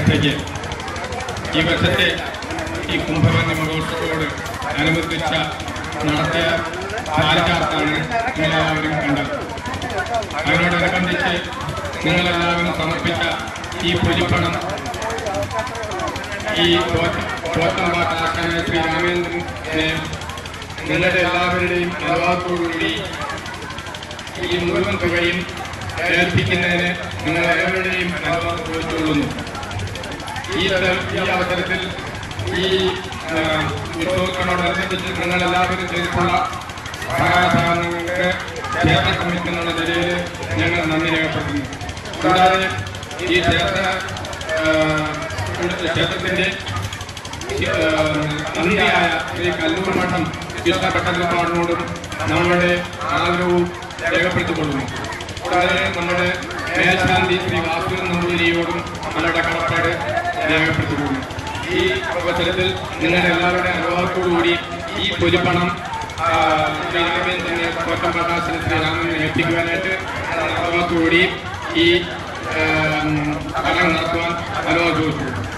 പ്രതിഷ്ഠയ്ക്ക് ഈ വർഷത്തെ ഈ കുംഭകർണി മഹോത്സവത്തോട് അനുബന്ധിച്ച നടത്തിയ പാരിചാർത്താണ് നിങ്ങളെല്ലാവരും കണ്ടത് അതിനോടനുബന്ധിച്ച് നിങ്ങളെല്ലാവരും സമർപ്പിച്ച ഈ പൊലിപ്പണം ഈ തോറ്റമ്പാട്ടാക്കാനായ ശ്രീ രാമേന്ദ്രനെ നിങ്ങളുടെ എല്ലാവരുടെയും അനുവാദത്തോടുകൂടി ഈ മുഴുവൻ തുകയും ഏൽപ്പിക്കുന്നതിന് നിങ്ങൾ ഏവരുടെയും അനുവാദം ചോദിച്ചുകൊള്ളുന്നു ഈ തര- ഈ അവസരത്തിൽ ഈ ആ, ഉത്സവത്തിനോടനുബന്ധിച്ച് നിങ്ങൾ എല്ലാവരും ചെയ്തിട്ടുള്ള സഹായ സഹകരണങ്ങൾക്ക് ക്ഷേത്ര കമ്മിറ്റി എന്നുള്ള നിലയിൽ ഞങ്ങൾ നന്ദി രേഖപ്പെടുത്തുന്നു കൂടാതെ ഈ ക്ഷേത്ര ആ, ക്ഷേത്രത്തിന്റെ തന്ത്രിയായ ശ്രീ കല്ലൂർ മഠം കൃഷ്ണഭട്ടതിരിപ്പാടിനോടും നമ്മളുടെ ആദരവും രേഖപ്പെടുത്തിക്കൊള്ളുന്നു കൂടാതെ നമ്മുടെ മേൽശാന്തി ശ്രീ വാസുദേവൻ നമ്പൂതിരിയോടും നമ്മളുടെ കടപ്പാട് രേഖപ്പെടുത്തിക്കൊള്ളുന്നു ഈ അവസരത്തിൽ നിങ്ങളുടെ എല്ലാവരുടെ അനുഭവത്തോടുകൂടി ഈ പൊലിപ്പണം ആ, ശ്രീരാമൻ തന്നെ കോട്ടം പ്രകാശന് ശ്രീരാമനെ എത്തിക്കുവാനായിട്ട് അനുഭവത്തോടുകൂടി ഈ ആ, കലം നടത്തുവാൻ അനുഭവം ചോദിച്ചു